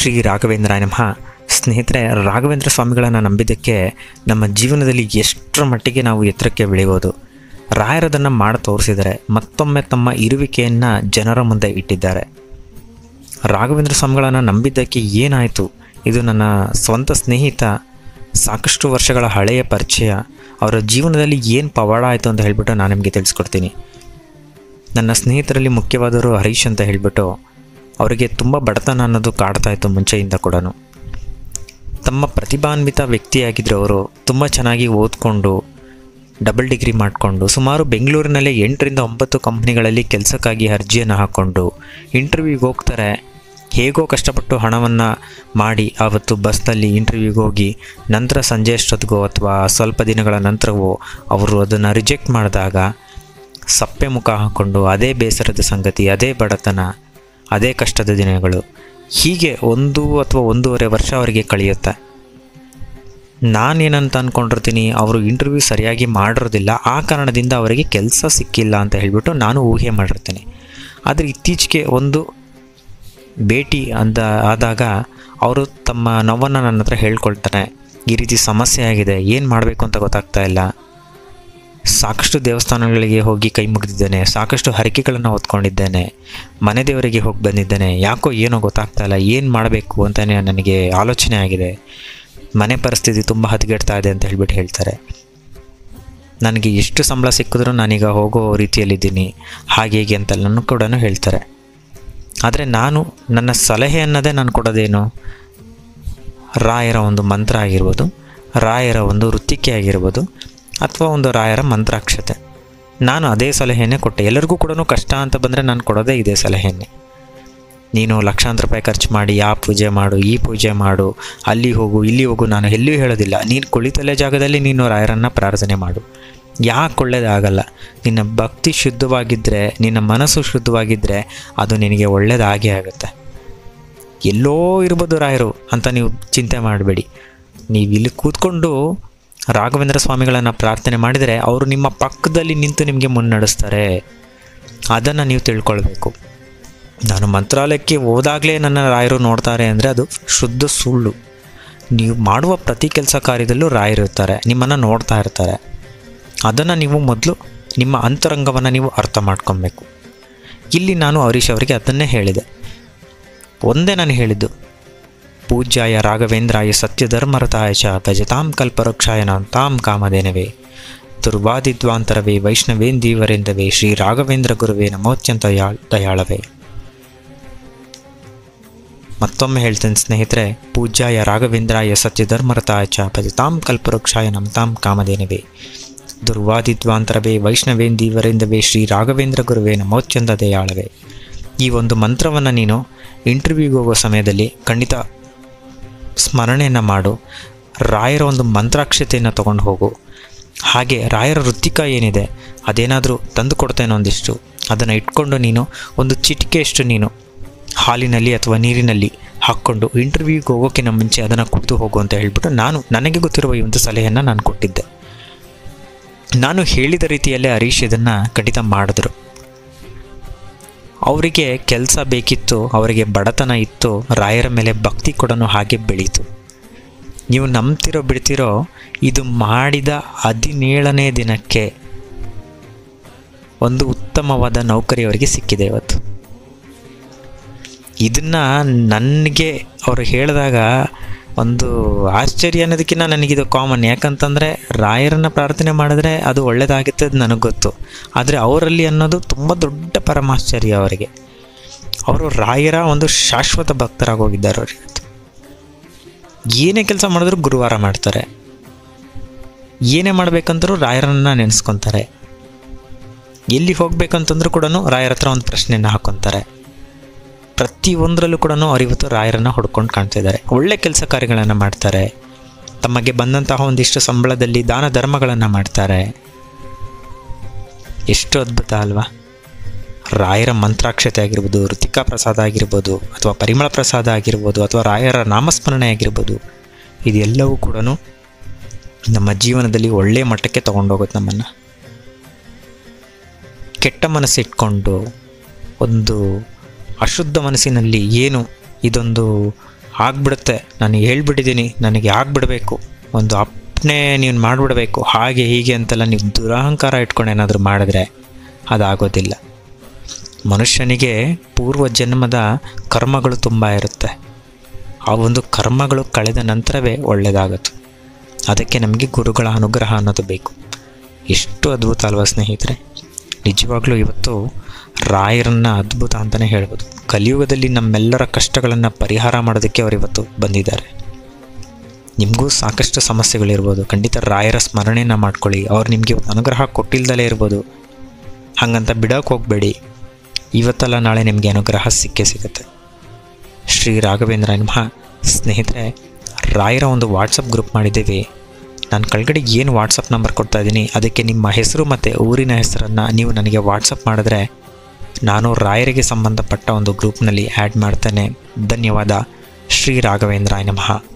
ಶ್ರೀ ರಾಘವೇಂದ್ರಾಯ ನಮಃ ಸ್ನೇಹಿತರೆ ರಾಘವೇಂದ್ರ ಸ್ವಾಮಿಗಳನ್ನು ನಂಬಿದ್ದಕ್ಕೆ ನಮ್ಮ ಜೀವನದಲ್ಲಿ ಎಷ್ಟರ ಮಟ್ಟಿಗೆ ನಾವು ಎತ್ತರಕ್ಕೆ ಬೆಳೆಯೋದು ರಾಯರದನ್ನು ಮಾಡಿ ತೋರಿಸಿದರೆ ಮತ್ತೊಮ್ಮೆ ತಮ್ಮ ಇರುವಿಕೆಯನ್ನು ಜನರ ಮುಂದೆ ಇಟ್ಟಿದ್ದಾರೆ ರಾಘವೇಂದ್ರ ಸ್ವಾಮಿಗಳನ್ನು ನಂಬಿದ್ದಕ್ಕೆ ಏನಾಯಿತು ಇದು ನನ್ನ ಸ್ವಂತ ಸ್ನೇಹಿತ ಸಾಕಷ್ಟು ವರ್ಷಗಳ ಹಳೆಯ ಪರಿಚಯ ಅವರ ಜೀವನದಲ್ಲಿ ಏನು ಪವಾಡ ಆಯಿತು ಅಂತ ಹೇಳಿಬಿಟ್ಟು ನಾನು ನಿಮಗೆ ತಿಳಿಸ್ಕೊಡ್ತೀನಿ ನನ್ನ ಸ್ನೇಹಿತರಲ್ಲಿ ಮುಖ್ಯವಾದವರು ಹರೀಶ್ ಅಂತ ಹೇಳಿಬಿಟ್ಟು ಅವರಿಗೆ ತುಂಬ ಬಡತನ ಅನ್ನೋದು ಕಾಡ್ತಾ ಇತ್ತು ಮುಂಚೆಯಿಂದ ಕೂಡ ತಮ್ಮ ಪ್ರತಿಭಾನ್ವಿತ ವ್ಯಕ್ತಿಯಾಗಿದ್ದರು ಅವರು ತುಂಬ ಚೆನ್ನಾಗಿ ಓದ್ಕೊಂಡು ಡಬಲ್ ಡಿಗ್ರಿ ಮಾಡಿಕೊಂಡು ಸುಮಾರು ಬೆಂಗಳೂರಿನಲ್ಲೇ ಎಂಟರಿಂದ ಒಂಬತ್ತು ಕಂಪ್ನಿಗಳಲ್ಲಿ ಕೆಲಸಕ್ಕಾಗಿ ಅರ್ಜಿಯನ್ನು ಹಾಕ್ಕೊಂಡು ಇಂಟರ್ವ್ಯೂಗೆ ಹೋಗ್ತಾರೆ ಹೇಗೋ ಕಷ್ಟಪಟ್ಟು ಹಣವನ್ನು ಮಾಡಿ ಆವತ್ತು ಬಸ್ನಲ್ಲಿ ಇಂಟರ್ವ್ಯೂಗೆ ಹೋಗಿ ನಂತರ ಸಂಜೆ ಅಷ್ಟೊತ್ತಿಗೋ ಅಥವಾ ಸ್ವಲ್ಪ ದಿನಗಳ ನಂತರವೋ ಅವರು ಅದನ್ನು ರಿಜೆಕ್ಟ್ ಮಾಡಿದಾಗ ಸಪ್ಪೆ ಮುಖ ಹಾಕ್ಕೊಂಡು ಅದೇ ಬೇಸರದ ಸಂಗತಿ ಅದೇ ಬಡತನ ಅದೇ ಕಷ್ಟದ ದಿನಗಳು ಹೀಗೆ ಒಂದು ಅಥವಾ ಒಂದೂವರೆ ವರ್ಷ ಅವರಿಗೆ ಕಳೆಯುತ್ತೆ ನಾನೇನಂತ ಅಂದ್ಕೊಂಡಿರ್ತೀನಿ ಅವರು ಇಂಟರ್ವ್ಯೂ ಸರಿಯಾಗಿ ಮಾಡಿರೋದಿಲ್ಲ ಆ ಕಾರಣದಿಂದ ಅವರಿಗೆ ಕೆಲಸ ಸಿಕ್ಕಿಲ್ಲ ಅಂತ ಹೇಳಿಬಿಟ್ಟು ನಾನು ಊಹೆ ಮಾಡಿರ್ತೀನಿ ಆದರೆ ಇತ್ತೀಚೆಗೆ ಒಂದು ಭೇಟಿ ಅಂತ ಆದಾಗ ಅವರು ತಮ್ಮ ನೋವನ್ನು ನನ್ನ ಹತ್ರ ಹೇಳ್ಕೊಳ್ತಾರೆ ಈ ರೀತಿ ಸಮಸ್ಯೆ ಆಗಿದೆ ಏನು ಮಾಡಬೇಕು ಅಂತ ಗೊತ್ತಾಗ್ತಾ ಇಲ್ಲ ಸಾಕಷ್ಟು ದೇವಸ್ಥಾನಗಳಿಗೆ ಹೋಗಿ ಕೈ ಮುಗಿದಿದ್ದೇನೆ ಸಾಕಷ್ಟು ಹರಕೆಗಳನ್ನು ಹೊತ್ಕೊಂಡಿದ್ದೇನೆ ಮನೆ ದೇವರಿಗೆ ಹೋಗಿ ಬಂದಿದ್ದೇನೆ ಯಾಕೋ ಏನೋ ಗೊತ್ತಾಗ್ತಾ ಇಲ್ಲ ಏನು ಮಾಡಬೇಕು ಅಂತಲೇ ನನಗೆ ಆಲೋಚನೆ ಆಗಿದೆ ಮನೆ ಪರಿಸ್ಥಿತಿ ತುಂಬ ಹದಗೆಡ್ತಾ ಇದೆ ಅಂತ ಹೇಳ್ಬಿಟ್ಟು ಹೇಳ್ತಾರೆ ನನಗೆ ಎಷ್ಟು ಸಂಬಳ ಸಿಕ್ಕಿದ್ರೂ ನಾನೀಗ ಹೋಗೋ ರೀತಿಯಲ್ಲಿದ್ದೀನಿ ಹಾಗೆ ಹೀಗೆ ಅಂತೆಲ್ಲನೂ ಕೂಡ ಹೇಳ್ತಾರೆ ಆದರೆ ನಾನು ನನ್ನ ಸಲಹೆ ಅನ್ನೋದೇ ನಾನು ಕೊಡೋದೇನು ರಾಯರ ಒಂದು ಮಂತ್ರ ಆಗಿರ್ಬೋದು ರಾಯರ ಒಂದು ವೃತ್ತಿಕೆ ಆಗಿರ್ಬೋದು ಅಥವಾ ಒಂದು ರಾಯರ ಮಂತ್ರಾಕ್ಷತೆ ನಾನು ಅದೇ ಸಲಹೆಯನ್ನೇ ಕೊಟ್ಟೆ ಎಲ್ಲರಿಗೂ ಕೂಡ ಕಷ್ಟ ಅಂತ ಬಂದರೆ ನಾನು ಕೊಡೋದೇ ಇದೇ ಸಲಹೆಯನ್ನೇ ನೀನು ಲಕ್ಷಾಂತರ ರೂಪಾಯಿ ಖರ್ಚು ಮಾಡಿ ಆ ಪೂಜೆ ಮಾಡು ಈ ಪೂಜೆ ಮಾಡು ಅಲ್ಲಿ ಹೋಗು ಇಲ್ಲಿ ಹೋಗು ನಾನು ಎಲ್ಲಿಯೂ ಹೇಳೋದಿಲ್ಲ ನೀನು ಕುಳಿತಲೆ ಜಾಗದಲ್ಲಿ ನೀನು ರಾಯರನ್ನು ಪ್ರಾರ್ಥನೆ ಮಾಡು ಯಾಕೆ ಒಳ್ಳೇದಾಗಲ್ಲ ನಿನ್ನ ಭಕ್ತಿ ಶುದ್ಧವಾಗಿದ್ದರೆ ನಿನ್ನ ಮನಸ್ಸು ಶುದ್ಧವಾಗಿದ್ದರೆ ಅದು ನಿನಗೆ ಒಳ್ಳೇದಾಗೇ ಆಗುತ್ತೆ ಎಲ್ಲೋ ಇರ್ಬೋದು ರಾಯರು ಅಂತ ನೀವು ಚಿಂತೆ ಮಾಡಬೇಡಿ ನೀವು ಇಲ್ಲಿ ಕೂತ್ಕೊಂಡು ರಾಘವೇಂದ್ರ ಸ್ವಾಮಿಗಳನ್ನು ಪ್ರಾರ್ಥನೆ ಮಾಡಿದರೆ ಅವರು ನಿಮ್ಮ ಪಕ್ಕದಲ್ಲಿ ನಿಂತು ನಿಮಗೆ ಮುನ್ನಡೆಸ್ತಾರೆ ಅದನ್ನು ನೀವು ತಿಳ್ಕೊಳ್ಬೇಕು ನಾನು ಮಂತ್ರಾಲಯಕ್ಕೆ ಹೋದಾಗಲೇ ನನ್ನ ರಾಯರು ನೋಡ್ತಾರೆ ಅಂದರೆ ಅದು ಶುದ್ಧ ಸುಳ್ಳು ನೀವು ಮಾಡುವ ಪ್ರತಿ ಕೆಲಸ ಕಾರ್ಯದಲ್ಲೂ ರಾಯರಿರ್ತಾರೆ ನಿಮ್ಮನ್ನು ನೋಡ್ತಾ ಇರ್ತಾರೆ ಅದನ್ನು ನೀವು ಮೊದಲು ನಿಮ್ಮ ಅಂತರಂಗವನ್ನು ನೀವು ಅರ್ಥ ಮಾಡ್ಕೊಬೇಕು ಇಲ್ಲಿ ನಾನು ಹರೀಶ್ ಅವರಿಗೆ ಅದನ್ನೇ ಹೇಳಿದೆ ಒಂದೇ ನಾನು ಹೇಳಿದ್ದು ಪೂಜ್ಯಾಯ ರಾಘವೇಂದ್ರಾಯ ಸತ್ಯಧರ್ಮರತಾಯ ಚ ಭಜತಾಂ ಕಲ್ಪವೃಕ್ಷಾಯ ತಾಂ ಕಾಮಧೇನವೇ ದುರ್ವಾದಿದ್ವಾಂತರವೇ ವೈಷ್ಣವೇಂದೀವರೆಂದವೇ ಶ್ರೀ ರಾಘವೇಂದ್ರ ಗುರುವೇ ನಮೋತ್ಯಂತ ಯಾ ದಯಾಳವೇ ಮತ್ತೊಮ್ಮೆ ಹೇಳ್ತೇನೆ ಸ್ನೇಹಿತರೆ ಪೂಜ್ಯಾಯ ರಾಘವೇಂದ್ರಾಯ ಸತ್ಯಧರ್ಮರತಾಯ ಚ ಭಜತಾಂ ಕಲ್ಪವೃಕ್ಷಾಯ ನಮತಾಂ ಕಾಮಧೇನವೇ ದುರ್ವಾದಿದ್ವಾಂತರವೇ ವೈಷ್ಣವೇಂದೀವರೆಂದವೇ ಶ್ರೀ ರಾಘವೇಂದ್ರ ಗುರುವೇ ನಮೋತ್ಯಂತ ದಯಾಳವೇ ಈ ಒಂದು ಮಂತ್ರವನ್ನು ನೀನು ಇಂಟರ್ವ್ಯೂಗೆ ಹೋಗೋ ಸಮಯದಲ್ಲಿ ಖಂಡಿತ ಸ್ಮರಣೆಯನ್ನು ಮಾಡು ರಾಯರ ಒಂದು ಮಂತ್ರಾಕ್ಷತೆಯನ್ನು ತೊಗೊಂಡು ಹೋಗು ಹಾಗೆ ರಾಯರ ವೃತ್ತಿಕ ಏನಿದೆ ಅದೇನಾದರೂ ತಂದು ಕೊಡ್ತೇನೆ ಒಂದಿಷ್ಟು ಅದನ್ನು ಇಟ್ಕೊಂಡು ನೀನು ಒಂದು ಚಿಟಿಕೆಯಷ್ಟು ನೀನು ಹಾಲಿನಲ್ಲಿ ಅಥವಾ ನೀರಿನಲ್ಲಿ ಹಾಕ್ಕೊಂಡು ಇಂಟರ್ವ್ಯೂಗೆ ಹೋಗೋಕ್ಕಿಂತ ಮುಂಚೆ ಅದನ್ನು ಕುಡಿದು ಹೋಗು ಅಂತ ಹೇಳ್ಬಿಟ್ಟು ನಾನು ನನಗೆ ಗೊತ್ತಿರುವ ಈ ಒಂದು ಸಲಹೆಯನ್ನು ನಾನು ಕೊಟ್ಟಿದ್ದೆ ನಾನು ಹೇಳಿದ ರೀತಿಯಲ್ಲೇ ಹರೀಶ್ ಇದನ್ನು ಖಂಡಿತ ಮಾಡಿದ್ರು ಅವರಿಗೆ ಕೆಲಸ ಬೇಕಿತ್ತು ಅವರಿಗೆ ಬಡತನ ಇತ್ತು ರಾಯರ ಮೇಲೆ ಭಕ್ತಿ ಕೂಡ ಹಾಗೆ ಬೆಳೀತು ನೀವು ನಂಬ್ತಿರೋ ಬಿಡ್ತಿರೋ ಇದು ಮಾಡಿದ ಹದಿನೇಳನೇ ದಿನಕ್ಕೆ ಒಂದು ಉತ್ತಮವಾದ ನೌಕರಿ ಅವರಿಗೆ ಸಿಕ್ಕಿದೆ ಇವತ್ತು ಇದನ್ನು ನನಗೆ ಅವರು ಹೇಳಿದಾಗ ಒಂದು ಆಶ್ಚರ್ಯ ಅನ್ನೋದಕ್ಕಿಂತ ನನಗಿದು ಕಾಮನ್ ಯಾಕಂತಂದರೆ ರಾಯರನ್ನು ಪ್ರಾರ್ಥನೆ ಮಾಡಿದ್ರೆ ಅದು ಒಳ್ಳೆಯದಾಗುತ್ತೆ ಅದು ನನಗೆ ಗೊತ್ತು ಆದರೆ ಅವರಲ್ಲಿ ಅನ್ನೋದು ತುಂಬ ದೊಡ್ಡ ಪರಮಾಶ್ಚರ್ಯ ಅವರಿಗೆ ಅವರು ರಾಯರ ಒಂದು ಶಾಶ್ವತ ಭಕ್ತರಾಗಿ ಹೋಗಿದ್ದಾರೆ ಅವರಿಗೆ ಏನೇ ಕೆಲಸ ಮಾಡಿದ್ರು ಗುರುವಾರ ಮಾಡ್ತಾರೆ ಏನೇ ಮಾಡಬೇಕಂದ್ರೂ ರಾಯರನ್ನು ನೆನೆಸ್ಕೊತಾರೆ ಎಲ್ಲಿ ಹೋಗ್ಬೇಕಂತಂದ್ರೂ ಕೂಡ ರಾಯರ ಹತ್ರ ಒಂದು ಪ್ರಶ್ನೆಯನ್ನು ಹಾಕೊತಾರೆ ಪ್ರತಿಯೊಂದರಲ್ಲೂ ಕೂಡ ಅವರಿವತ್ತು ರಾಯರನ್ನು ಹೊಡ್ಕೊಂಡು ಕಾಣ್ತಿದ್ದಾರೆ ಒಳ್ಳೆ ಕೆಲಸ ಕಾರ್ಯಗಳನ್ನು ಮಾಡ್ತಾರೆ ತಮಗೆ ಬಂದಂತಹ ಒಂದಿಷ್ಟು ಸಂಬಳದಲ್ಲಿ ದಾನ ಧರ್ಮಗಳನ್ನು ಮಾಡ್ತಾರೆ ಎಷ್ಟು ಅದ್ಭುತ ಅಲ್ವಾ ರಾಯರ ಮಂತ್ರಾಕ್ಷತೆ ಆಗಿರ್ಬೋದು ಋತಿಕಾ ಪ್ರಸಾದ ಆಗಿರ್ಬೋದು ಅಥವಾ ಪರಿಮಳ ಪ್ರಸಾದ ಆಗಿರ್ಬೋದು ಅಥವಾ ರಾಯರ ನಾಮಸ್ಮರಣೆ ಆಗಿರ್ಬೋದು ಇದೆಲ್ಲವೂ ಕೂಡ ನಮ್ಮ ಜೀವನದಲ್ಲಿ ಒಳ್ಳೆಯ ಮಟ್ಟಕ್ಕೆ ತೊಗೊಂಡೋಗುತ್ತೆ ನಮ್ಮನ್ನು ಕೆಟ್ಟ ಮನಸ್ಸಿಟ್ಕೊಂಡು ಒಂದು ಅಶುದ್ಧ ಮನಸ್ಸಿನಲ್ಲಿ ಏನು ಇದೊಂದು ಆಗ್ಬಿಡುತ್ತೆ ನಾನು ಹೇಳ್ಬಿಟ್ಟಿದ್ದೀನಿ ನನಗೆ ಆಗ್ಬಿಡಬೇಕು ಒಂದು ಅಪ್ನೆ ನೀನು ಮಾಡಿಬಿಡಬೇಕು ಹಾಗೆ ಹೀಗೆ ಅಂತೆಲ್ಲ ನೀವು ದುರಹಂಕಾರ ಇಟ್ಕೊಂಡು ಏನಾದರೂ ಮಾಡಿದ್ರೆ ಅದಾಗೋದಿಲ್ಲ ಮನುಷ್ಯನಿಗೆ ಪೂರ್ವ ಜನ್ಮದ ಕರ್ಮಗಳು ತುಂಬ ಇರುತ್ತೆ ಆ ಒಂದು ಕರ್ಮಗಳು ಕಳೆದ ನಂತರವೇ ಒಳ್ಳೆಯದಾಗುತ್ತೆ ಅದಕ್ಕೆ ನಮಗೆ ಗುರುಗಳ ಅನುಗ್ರಹ ಅನ್ನೋದು ಬೇಕು ಎಷ್ಟು ಅದ್ಭುತ ಅಲ್ವಾ ಸ್ನೇಹಿತರೆ ನಿಜವಾಗ್ಲೂ ಇವತ್ತು ರಾಯರನ್ನ ಅದ್ಭುತ ಅಂತಲೇ ಹೇಳ್ಬೋದು ಕಲಿಯುಗದಲ್ಲಿ ನಮ್ಮೆಲ್ಲರ ಕಷ್ಟಗಳನ್ನು ಪರಿಹಾರ ಮಾಡೋದಕ್ಕೆ ಅವರು ಇವತ್ತು ಬಂದಿದ್ದಾರೆ ನಿಮಗೂ ಸಾಕಷ್ಟು ಸಮಸ್ಯೆಗಳಿರ್ಬೋದು ಖಂಡಿತ ರಾಯರ ಸ್ಮರಣೆನ ಮಾಡ್ಕೊಳ್ಳಿ ಅವ್ರು ನಿಮಗೆ ಅನುಗ್ರಹ ಕೊಟ್ಟಿಲ್ದಲೇ ಇರ್ಬೋದು ಹಾಗಂತ ಬಿಡೋಕೆ ಹೋಗಬೇಡಿ ಇವತ್ತಲ್ಲ ನಾಳೆ ನಿಮಗೆ ಅನುಗ್ರಹ ಸಿಕ್ಕೇ ಸಿಗುತ್ತೆ ಶ್ರೀ ರಾಘವೇಂದ್ರ ನಮಃ ಸ್ನೇಹಿತರೆ ರಾಯರ ಒಂದು ವಾಟ್ಸಪ್ ಗ್ರೂಪ್ ಮಾಡಿದ್ದೀವಿ ನಾನು ಕೆಳಗಡೆ ಏನು ವಾಟ್ಸಪ್ ನಂಬರ್ ಕೊಡ್ತಾ ಇದ್ದೀನಿ ಅದಕ್ಕೆ ನಿಮ್ಮ ಹೆಸರು ಮತ್ತು ಊರಿನ ಹೆಸರನ್ನು ನೀವು ನನಗೆ ವಾಟ್ಸಪ್ ಮಾಡಿದ್ರೆ ನಾನು ರಾಯರಿಗೆ ಸಂಬಂಧಪಟ್ಟ ಒಂದು ಗ್ರೂಪ್ನಲ್ಲಿ ಆ್ಯಡ್ ಮಾಡ್ತೇನೆ ಧನ್ಯವಾದ ಶ್ರೀ ರಾಘವೇಂದ್ರ ನಮಃ